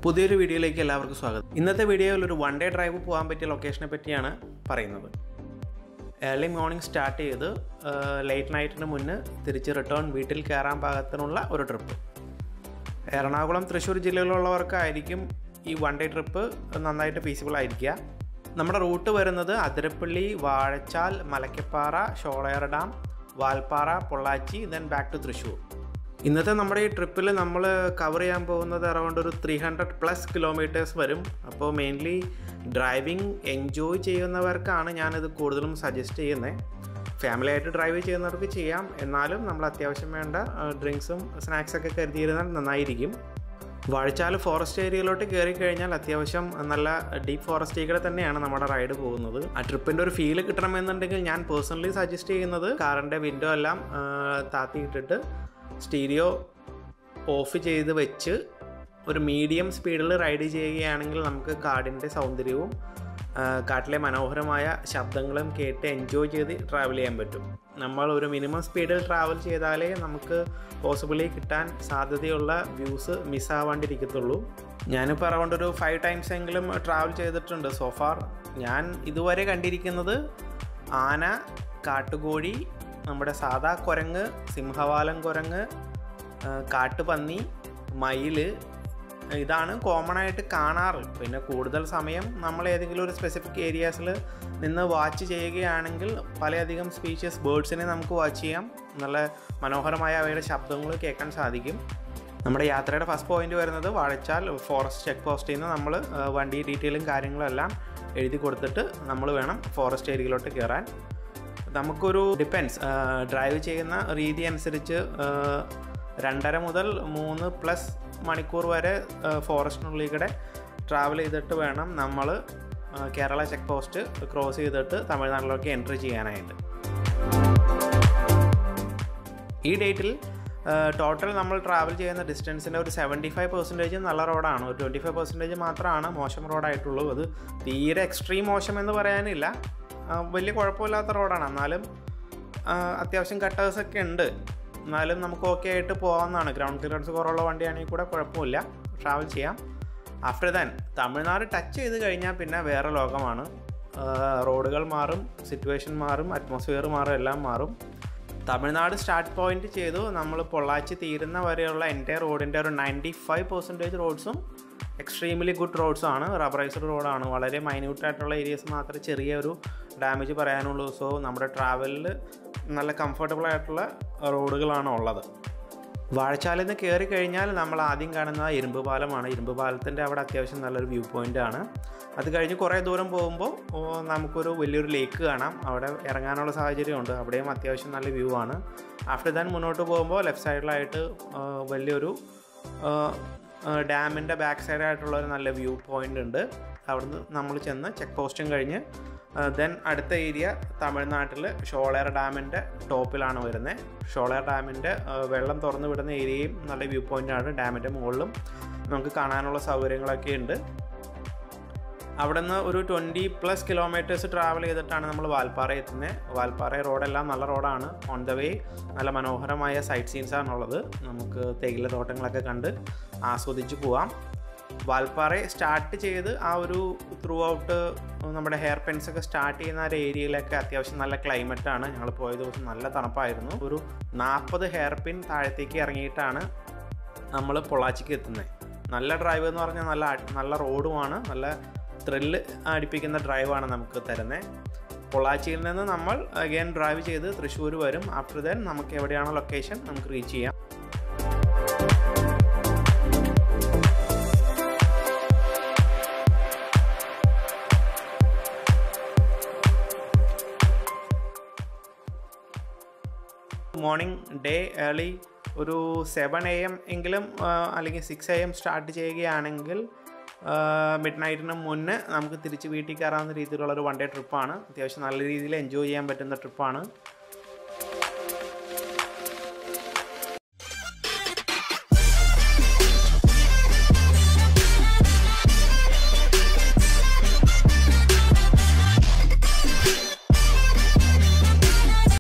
പുതിയൊരു വീഡിയോയിലേക്ക് എല്ലാവർക്കും സ്വാഗതം ഇന്നത്തെ വീഡിയോയിൽ ഒരു വൺ ഡേ ഡ്രൈവ് പോകാൻ പറ്റിയ ലൊക്കേഷനെ പറ്റിയാണ് പറയുന്നത് ഏർലി മോർണിംഗ് സ്റ്റാർട്ട് ചെയ്ത് ലേറ്റ് നൈറ്റിന് മുന്നേ തിരിച്ച് റിട്ടേൺ വീട്ടിൽ കയറാൻ പാകത്തിനുള്ള ഒരു ട്രിപ്പ് എറണാകുളം തൃശ്ശൂർ ജില്ലയിലുള്ളവർക്കായിരിക്കും ഈ വൺ ഡേ ട്രിപ്പ് നന്നായിട്ട് ഫീസിബിൾ ആയിരിക്കുക നമ്മുടെ റൂട്ട് വരുന്നത് Athirappilly Vazhachal Malakkappara Sholayar dam Valparai Pollachi then back to Thrissur ഇന്നത്തെ നമ്മുടെ ഈ ട്രിപ്പിൽ നമ്മൾ കവർ ചെയ്യാൻ പോകുന്നത് അറൗണ്ട് ഒരു ത്രീ ഹൺഡ്രഡ് പ്ലസ് കിലോമീറ്റേഴ്സ് വരും അപ്പോൾ മെയിൻലി ഡ്രൈവിംഗ് എൻജോയ് ചെയ്യുന്നവർക്കാണ് ഞാനിത് കൂടുതലും സജസ്റ്റ് ചെയ്യുന്നത് ഫാമിലി ആയിട്ട് ഡ്രൈവ് ചെയ്യുന്നവർക്ക് ചെയ്യാം എന്നാലും നമ്മൾ അത്യാവശ്യം വേണ്ട ഡ്രിങ്ക്സും സ്നാക്സൊക്കെ കരുതിയിരുന്നാൽ നന്നായിരിക്കും വാഴച്ചാൽ ഫോറസ്റ്റ് ഏരിയയിലോട്ട് കയറി കഴിഞ്ഞാൽ അത്യാവശ്യം നല്ല ഡീപ്പ് ഫോറസ്റ്റിലൂടെ തന്നെയാണ് നമ്മുടെ റൈഡ് പോകുന്നത് ആ ട്രിപ്പിൻ്റെ ഒരു ഫീൽ കിട്ടണമെന്നുണ്ടെങ്കിൽ ഞാൻ പേഴ്സണലി സജസ്റ്റ് ചെയ്യുന്നത് കാറിൻ്റെ വിൻഡോ എല്ലാം ആ, താത്തിയിട്ടിട്ട് സ്റ്റീരിയോ ഓഫ് ചെയ്ത് വെച്ച് ഒരു മീഡിയം സ്പീഡിൽ റൈഡ് ചെയ്യുകയാണെങ്കിൽ നമുക്ക് കാടിൻ്റെ സൗന്ദര്യവും ആ, കാട്ടിലെ മനോഹരമായ ശബ്ദങ്ങളും കേട്ട് എൻജോയ് ചെയ്ത് ട്രാവൽ ചെയ്യാൻ പറ്റും നമ്മൾ ഒരു മിനിമം സ്പീഡിൽ ട്രാവൽ ചെയ്താലേ നമുക്ക് പോസിബിളി കിട്ടാൻ സാധ്യതയുള്ള വ്യൂസ് മിസ്സാവാണ്ടിരിക്കത്തുള്ളൂ ഞാനിപ്പോൾ അറൗണ്ട് ഒരു ഫൈവ് ടൈംസ് എങ്കിലും ട്രാവൽ ചെയ്തിട്ടുണ്ട് സോഫാർ ഞാൻ ഇതുവരെ കണ്ടിരിക്കുന്നത് ആന കാട്ടുകോഴി നമ്മുടെ സാധാ കുരങ്ങ് സിംഹവാലം കുരങ്ങ് ആ, കാട്ടുപന്നി മയില് ഇതാണ് കോമൺ ആയിട്ട് കാണാറ് പിന്നെ കൂടുതൽ സമയം നമ്മൾ ഏതെങ്കിലും ഒരു സ്പെസിഫിക് ഏരിയാസിൽ നിന്ന് വാച്ച് ചെയ്യുകയാണെങ്കിൽ പലയധികം സ്പീഷ്യസ് ബേർഡ്സിനെ നമുക്ക് വാച്ച് ചെയ്യാം നല്ല മനോഹരമായ അവയുടെ ശബ്ദങ്ങൾ കേൾക്കാൻ സാധിക്കും നമ്മുടെ യാത്രയുടെ ഫസ്റ്റ് പോയിന്റ് വരുന്നത് വാഴച്ചാൽ ഫോറസ്റ്റ് ചെക്ക് പോസ്റ്റിൽ നിന്ന് നമ്മൾ വണ്ടി ഡീറ്റെയിലും കാര്യങ്ങളും എല്ലാം എഴുതി കൊടുത്തിട്ട് നമ്മൾ വേണം ഫോറസ്റ്റ് ഏരിയയിലോട്ട് കയറാൻ നമുക്കൊരു ഡിപ്പെൻസ് ഡ്രൈവ് ചെയ്യുന്ന രീതി അനുസരിച്ച് ആ, രണ്ടര മുതൽ മൂന്ന് പ്ലസ് മണിക്കൂർ വരെ ഫോറസ്റ്റിനുള്ളിൽ കൂടെ ട്രാവൽ ചെയ്തിട്ട് വേണം നമ്മൾ കേരള ചെക്ക് പോസ്റ്റ് ക്രോസ് ചെയ്തിട്ട് തമിഴ്നാട്ടിലേക്ക് എൻട്രി ചെയ്യാനായിട്ട് ഈ ഡേറ്റിൽ ടോട്ടൽ നമ്മൾ ട്രാവൽ ചെയ്യുന്ന ഡിസ്റ്റൻസിൻ്റെ ഒരു സെവൻറ്റി ഫൈവ് പെർസെൻറ്റേജ് നല്ല റോഡാണ് ഒരു ട്വൻറ്റി ഫൈവ് പെർസെൻറ്റേജ് മാത്രമാണ് മോശം റോഡായിട്ടുള്ളൂ അത് തീരെ എക്സ്ട്രീം മോശം എന്ന് പറയാനില്ല ആ, വലിയ കുഴപ്പമില്ലാത്ത റോഡാണ് എന്നാലും ആ, അത്യാവശ്യം കട്ടേഴ്സൊക്കെ ഉണ്ട് എന്നാലും നമുക്ക് ഓക്കെ ആയിട്ട് പോകാവുന്നതാണ് ഗ്രൗണ്ട് ക്ലിയറൻസ് കുറവുള്ള വണ്ടിയാണെങ്കിൽ കൂടെ കുഴപ്പമില്ല ട്രാവൽ ചെയ്യാം ആഫ്റ്റർ ദാൻ തമിഴ്നാട് ടച്ച് ചെയ്ത് കഴിഞ്ഞാൽ പിന്നെ വേറെ ലോകമാണ് ആ, റോഡുകൾ മാറും സിറ്റുവേഷൻ മാറും അറ്റ്മോസ്ഫിയർ മാറും എല്ലാം മാറും തമിഴ്നാട് സ്റ്റാർട്ട് പോയിന്റ് ചെയ്തു നമ്മൾ പൊള്ളാച്ചി തീരുന്ന വരെയുള്ള എൻ്റെ റോഡിൻ്റെ ഒരു നയൻറ്റി ഫൈവ് പെർസെൻറ്റേജ് റോഡ്സും എക്സ്ട്രീംലി ഗുഡ് റോഡ്സ് ആണ് റബ്ബറൈസ്ഡ് റോഡാണ് വളരെ മൈന്യൂട്ട് ആയിട്ടുള്ള ഏരിയസ് മാത്രമേ ചെറിയ ഒരു ഡാമേജ് പറയാനുള്ളൂ സോ നമ്മുടെ ട്രാവലിൽ നല്ല കംഫർട്ടബിൾ ആയിട്ടുള്ള റോഡുകളാണ് ഉള്ളത് വാഴച്ചാലിൽ നിന്ന് കയറി കഴിഞ്ഞാൽ നമ്മൾ ആദ്യം കാണുന്ന ഇരുമ്പ് പാലമാണ് ഇരുമ്പ് പാലത്തിൻ്റെ അവിടെ അത്യാവശ്യം നല്ലൊരു വ്യൂ പോയിൻ്റ് ആണ് അത് കഴിഞ്ഞ് കുറേ ദൂരം പോകുമ്പോൾ ഓ, നമുക്കൊരു വലിയൊരു ലേക്ക് കാണാം അവിടെ ഇറങ്ങാനുള്ള സാഹചര്യമുണ്ട് അവിടെയും അത്യാവശ്യം നല്ല വ്യൂ ആണ് ആഫ്റ്റർ ദാൻ മുന്നോട്ട് പോകുമ്പോൾ ലെഫ്റ്റ് സൈഡിലായിട്ട് ആ, വലിയൊരു ഡാമിൻ്റെ ബാക്ക് സൈഡായിട്ടുള്ള ഒരു നല്ല വ്യൂ പോയിൻ്റ് ഉണ്ട് അവിടുന്ന് നമ്മൾ ചെന്ന് ചെക്ക് പോസ്റ്റും കഴിഞ്ഞ് ദെൻ അടുത്ത ഏരിയ തമിഴ്നാട്ടിൽ ഷോളയർ ഡാമിൻ്റെ ടോപ്പിലാണ് വരുന്നത് ഷോളയർ ഡാമിൻ്റെ വെള്ളം തുറന്നു വിടുന്ന ഏരിയയും നല്ല വ്യൂ പോയിൻ്റാണ് ഡാമിൻ്റെ മുകളിലും നമുക്ക് കാണാനുള്ള സൗകര്യങ്ങളൊക്കെ ഉണ്ട് അവിടെ നിന്ന് ഒരു ട്വൻറ്റി പ്ലസ് കിലോമീറ്റേഴ്സ് ട്രാവൽ ചെയ്തിട്ടാണ് നമ്മൾ വാൽപ്പാറ എത്തുന്നത് വാൽപ്പാറ റോഡെല്ലാം നല്ല റോഡാണ് ഓൺ ദ വേ നല്ല മനോഹരമായ സൈറ്റ് സീൻസ് ആണുള്ളത് നമുക്ക് തേയില തോട്ടങ്ങളൊക്കെ കണ്ട് ആസ്വദിച്ച് പോവാം വാൽപ്പാറ സ്റ്റാർട്ട് ചെയ്ത് ആ ഒരു ത്രൂ ഔട്ട് നമ്മുടെ ഹെയർ പെൻസ് ഒക്കെ സ്റ്റാർട്ട് ചെയ്യുന്ന ആ ഒരു ഏരിയയിലൊക്കെ അത്യാവശ്യം നല്ല ക്ലൈമറ്റ് ആണ് ഞങ്ങൾ പോയ ദിവസം നല്ല തണുപ്പായിരുന്നു ഒരു നാൽപ്പത് ഹെയർ പിൻ താഴത്തേക്ക് ഇറങ്ങിയിട്ടാണ് നമ്മൾ പൊള്ളാച്ചിക്ക് എത്തുന്നത് നല്ല ഡ്രൈവ് എന്ന് പറഞ്ഞാൽ നല്ല അടി- നല്ല റോഡുമാണ് നല്ല ത്രില്ല് അടിപ്പിക്കുന്ന ഡ്രൈവാണ് നമുക്ക് തരുന്നത് പൊള്ളാച്ചിയിൽ നിന്ന് നമ്മൾ അഗൈൻ ഡ്രൈവ് ചെയ്ത് തൃശ്ശൂർ വരും ആഫ്റ്റർ ദെൻ നമുക്ക് എവിടെയാണോ ലൊക്കേഷൻ നമുക്ക് റീച്ച് ചെയ്യാം മോർണിംഗ് ഡേ ഏർലി ഒരു സെവൻ എ എം എങ്കിലും ആ, അല്ലെങ്കിൽ സിക്സ് എ എം സ്റ്റാർട്ട് ചെയ്യുകയാണെങ്കിൽ മിഡ് നൈറ്റിന് മുന്നേ നമുക്ക് തിരിച്ച് വീട്ടിൽ കയറാവുന്ന രീതിയിലുള്ള ഒരു വൺ ഡേ ട്രിപ്പാണ് അത്യാവശ്യം നല്ല രീതിയിൽ എൻജോയ് ചെയ്യാൻ പറ്റുന്ന ട്രിപ്പാണ്